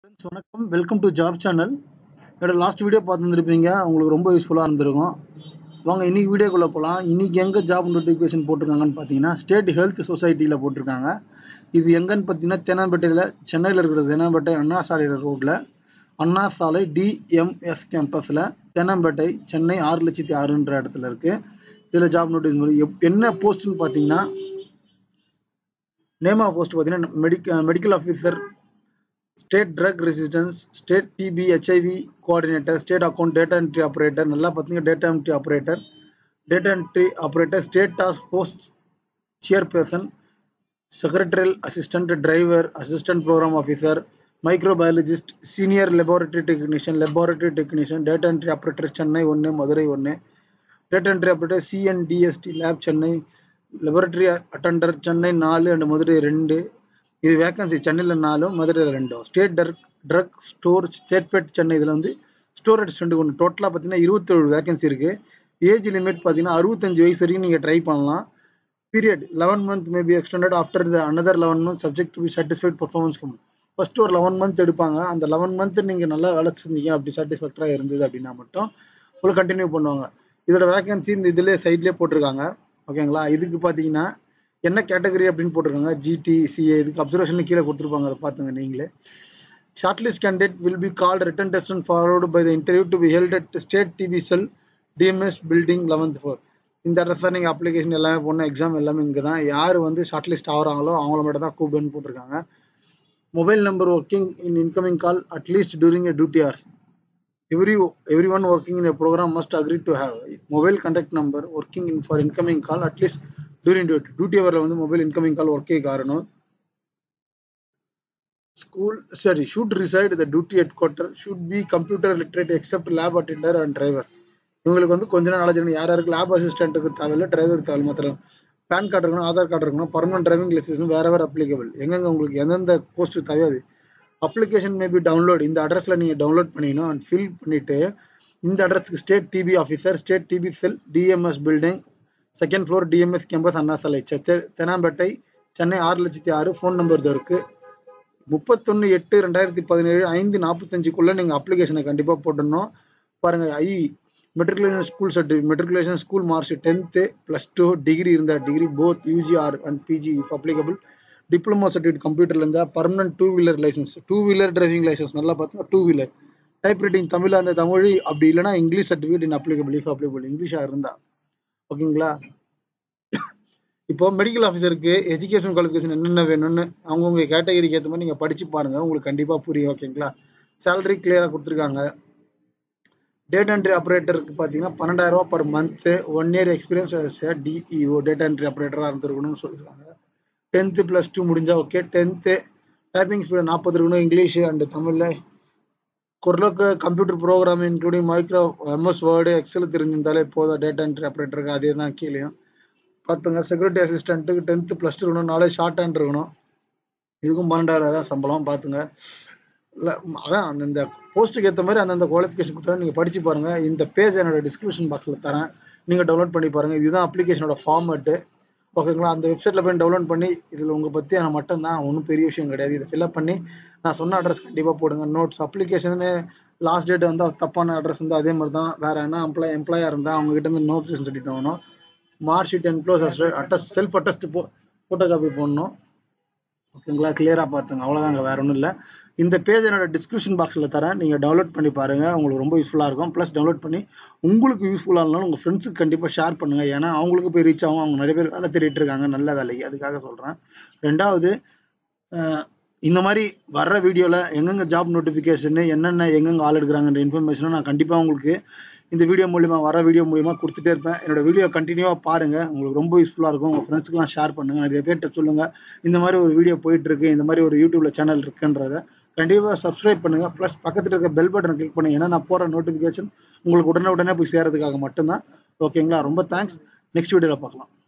friends வணக்கம் welcome to job channel என்னோட last video பார்த்துருந்துருப்பீங்க உங்களுக்கு ரொம்ப யூஸ்ஃபுல்லாக இருந்திருக்கும் வாங்க இன்னைக்கு வீடியோக்குள்ளே போகலாம் இன்னைக்கு எங்கே ஜாப் நோட்டிஃபிகேஷன் போட்டிருக்காங்கன்னு பார்த்தீங்கன்னா ஸ்டேட் ஹெல்த் சொசைட்டியில் போட்டிருக்காங்க இது எங்கன்னு பார்த்தீங்கன்னா தேனாம்பேட்டையில் சென்னையில் இருக்கிற தேனாம்பேட்டை அண்ணா சாலை ரோட்டில் அண்ணா சாலை டிஎம்எஸ் கேம்பஸில் தேனாம்பேட்டை சென்னை ஆறு லட்சத்தி ஆறுன்ற இடத்துல இருக்குது இதில் ஜாப் நோட்டீஸ் எப் என்ன போஸ்ட்னு பார்த்தீங்கன்னா நேம் ஆஃப் போஸ்ட் பார்த்தீங்கன்னா medic medical officer state drug resistance state TB HIV coordinator state account data entry operator நல்லா பார்த்தீங்கன்னா data entry operator data entry operator state task post chairperson secretarial assistant driver assistant programme officer microbiologist senior laboratory technician laboratory technician data entry operator Chennai ஒன்று மதுரை ஒன்று data entry operator CNTSD lab Chennai laboratory attender Chennai நாலு and Madurai ரெண்டு இது vacancy சென்னையில் நாலும் மதுரையில் ரெண்டும் state drug drug store ஸ்டேட்பேட் சென்னை இதில் வந்து ஸ்டோர் அசிஸ்டன்ட் ஒன்று டோட்டலாக பார்த்தீங்கன்னா இருபத்தேழு வேகன்சி இருக்குது ஏஜ் லிமிட் பார்த்தீங்கன்னா அறுபத்தஞ்சு வயசு வரைக்கும் நீங்கள் ட்ரை பண்ணலாம் period eleven month maybe extended after the another eleven month subject to be satisfied performance come first ஒரு லெவன் மந்த் எடுப்பாங்க அந்த லெவன் மந்த் நீங்கள் நல்லா வேலை செஞ்சீங்க அப்படி சாட்டிஸ்ஃபேக்டராக இருந்தது அப்படின்னா மட்டும் உங்களுக்கு கண்டினியூ பண்ணுவாங்க இதோட வேகன்சி இந்த இதுலேயே சைட்லேயே போட்டிருக்காங்க ஓகேங்களா இதுக்கு பார்த்தீங்கன்னா என்ன கேட்டகரி அப்படின்னு போட்டிருக்காங்க ஜிடி சிஏ இதுக்கு அப்சர்வேஷன் கீழே கொடுத்துருப்பாங்க அதை பார்த்துங்க நீங்களே short list candidate will be call written test and forward by the interview to be held at state TB cell DMS building eleventh four இந்த அட்ரஸ் தான் நீங்கள் அப்ளிகேஷன் எல்லாமே போடணும் எக்ஸாம் எல்லாமே இங்கே தான் யார் வந்து ஷார்ட் லிஸ்ட் ஆகிறாங்களோ அவங்கள மட்டும் தான் கூப்பிடுன்னு போட்டிருக்காங்க mobile number working in incoming call at least during a duty hours every everyone working in a program must agree to have mobile contact number working in for incoming call at least during duty duty hourல வந்து mobile incoming call ஒர்க்கே காரணம் school sorry should reside the duty headquarter should be computer literate except lab attendant and driver இவங்களுக்கு வந்து கொஞ்ச நாள் knowledge யார் யாருக்கு லேப் அசிஸ்டன்ட்டுக்கு தேவையில்ல டிரைவருக்கு தேவையில்ல மாத்திரம் பேன் கார்டு இருக்கணும் ஆதார் கார்டு இருக்கணும் பர்மனன்ட் டிரைவிங் லைசன்ஸ் வேற வேற அப்ளிகபிள் எங்கெங்க உங்களுக்கு எந்தெந்த போஸ்ட் தேவையாது அப்ளிகேஷன் மேபி டவுன்லோட் இந்த அட்ரஸில் நீங்கள் டவுன்லோட் பண்ணிக்கணும் அண்ட் ஃபில் பண்ணிவிட்டு இந்த அட்ரஸ்க்கு state TB officer state TB cell DMS building second floor DMS campus Anna Salai Teynampet Chennai ஆறு லட்சத்தி ஆறு ஃபோன் நம்பர் இது இருக்குது முப்பத்தொன்று எட்டு ரெண்டாயிரத்தி பதினேழு ஐந்து நாற்பத்தஞ்சுக்குள்ளே நீங்கள் அப்ளிகேஷனை கண்டிப்பாக போட்டுடணும் பாருங்கள் I matriculation school certificate matriculation school marks tenth plus two degree இருந்தால் degree both UGR and PG if applicable diploma certificate கம்ப்யூட்டர்ல இருந்தா permanent two wheeler licence two wheeler driving licence நல்லா பார்த்தீங்கன்னா two wheeler type writing Tamil அந்த தமிழ் அப்படி இல்லைனா English certificate in applicable if applicable இங்கிலீஷாக இருந்தா ஓகேங்களா இப்போ மெடிக்கல் ஆஃபீஸருக்கு எஜுகேஷன் குவாலிஃபிகேஷன் என்னென்ன வேணும்னு அவங்கவுங்க கேட்டகரிக்கு ஏற்ற மாதிரி நீங்கள் படிச்சு பாருங்க உங்களுக்கு கண்டிப்பாக புரியும் ஓகேங்களா சேலரி கிளியராக கொடுத்துருக்காங்க டேட் என்ட்ரி ஆப்ரேட்டருக்கு பார்த்தீங்கன்னா பன்னெண்டாயிரம் ரூபா per month one year experience DEO data entry ஆப்ரேட்டராக இருந்திருக்கணும்னு சொல்லியிருக்காங்க டென்த்து ப்ளஸ் டூ முடிஞ்சா ஓகே டென்த்து டைப்பிங் ஸ்பீட் நாற்பது இருக்கணும் இங்கிலீஷ் அண்ட் தமிழில் குரலுக்கு computer program including micro MS word excel தெரிஞ்சிருந்தாலே போதும் டேட்டா என்ட்ரி ஆப்ரேட்டருக்கு அதே தான் கீழேயும் பார்த்துங்க செக்யூரிட்டி அசிஸ்டண்ட்டுக்கு டென்த்து ப்ளஸ் டூ இருக்கணும் நாலேஜ் ஷார்ட் ஹேண்ட் இருக்கணும் இதுக்கும் பன்னெண்டாயிரம் தான் சம்பளம் பார்த்துங்க இல்லை அதான் அந்தந்த போஸ்ட்டுக்கு ஏற்ற மாதிரி அந்தந்த குவாலிஃபிகேஷன் கொடுத்தா நீங்கள் படித்து பாருங்கள் இந்த பேஜ் என்னோட டிஸ்கிரிப்ஷன் பாக்ஸில் தரேன் நீங்கள் டவுன்லோட் பண்ணி பாருங்கள் இதுதான் அப்ளிகேஷனோட ஃபார்மேட்டு ஓகேங்களா அந்த வெப்சைட்டில் போய் டவுன்லோட் பண்ணி இதில் உங்கள் பற்றி நான் மட்டும்தான் ஒன்றும் பெரிய விஷயம் கிடையாது இதை ஃபில்அப் பண்ணி நான் சொன்ன அட்ரஸ் கண்டிப்பாக போடுங்க நோட்ஸ் அப்ளிகேஷனு லாஸ்ட் டேட் வந்து தப்பான அட்ரஸ் வந்து அதே மாதிரி தான் வேறு என்ன எம்ப்ளாய் எம்ப்ளாயாக இருந்தால் அவங்ககிட்ட இருந்து நோ அப்ளிகேஷன் சொல்லிட்டு ஆகணும் mark sheet enclose attest self attest போ ஃபோட்டோ காப்பி போடணும் ஓகேங்களா கிளியராக பார்த்துங்க அவ்வளோதாங்க வேறு ஒன்றும் இல்லை இந்த பேஜ் என்னோட டிஸ்கிரிப்ஷன் பாக்ஸில் தரேன் நீங்கள் டவுன்லோட் பண்ணி பாருங்கள் உங்களுக்கு ரொம்ப யூஸ்ஃபுல்லாக இருக்கும் ப்ளஸ் டவுன்லோட் பண்ணி உங்களுக்கு யூஸ்ஃபுல்லாக இருந்தாலும் உங்கள் ஃப்ரெண்ட்ஸுக்கு கண்டிப்பாக ஷேர் பண்ணுங்கள் ஏன்னா அவங்களுக்கு போய் ரீச் ஆகும் அவங்க நிறைய பேர் வேலை தேடிட்டு இருக்காங்க நல்ல வேலைக்கு அதுக்காக சொல்கிறேன் ரெண்டாவது இந்த மாதிரி வர்ற வீடியோவில் எங்கெங்கே ஜாப் நோட்டிஃபிகேஷனு என்னென்ன எங்கெங்கே ஆள் எடுக்கிறாங்கன்ற இன்ஃபர்மேஷனை நான் கண்டிப்பாக உங்களுக்கு இந்த வீடியோ மூலிமா வர வீடியோ மூலிமா கொடுத்துட்டே இருப்பேன் என்னோட வீடியோ கண்டினியூவாக பாருங்கள் உங்களுக்கு ரொம்ப யூஸ்ஃபுல்லாக இருக்கும் உங்கள் ஃப்ரெண்ட்ஸ்க்குலாம் ஷேர் பண்ணுங்கள் நிறைய பேர்கிட்ட சொல்லுங்கள் இந்த மாதிரி ஒரு வீடியோ போயிட்டுருக்கு இந்த மாதிரி ஒரு யூடியூப்பில் சேனல் இருக்குன்றத கண்டிப்பாக சப்ஸ்கிரைப் பண்ணுங்கள் ப்ளஸ் பக்கத்தில் இருக்க பெல் பட்டனை கிளிக் பண்ணுங்க ஏன்னா நான் போகிற நோட்டிஃபிகேஷன் உங்களுக்கு உடனே உடனே போய் சேர்றதுக்காக மட்டும்தான் ஓகேங்களா ரொம்ப தேங்க்ஸ் நெக்ஸ்ட் வீடியோவில் பார்க்கலாம்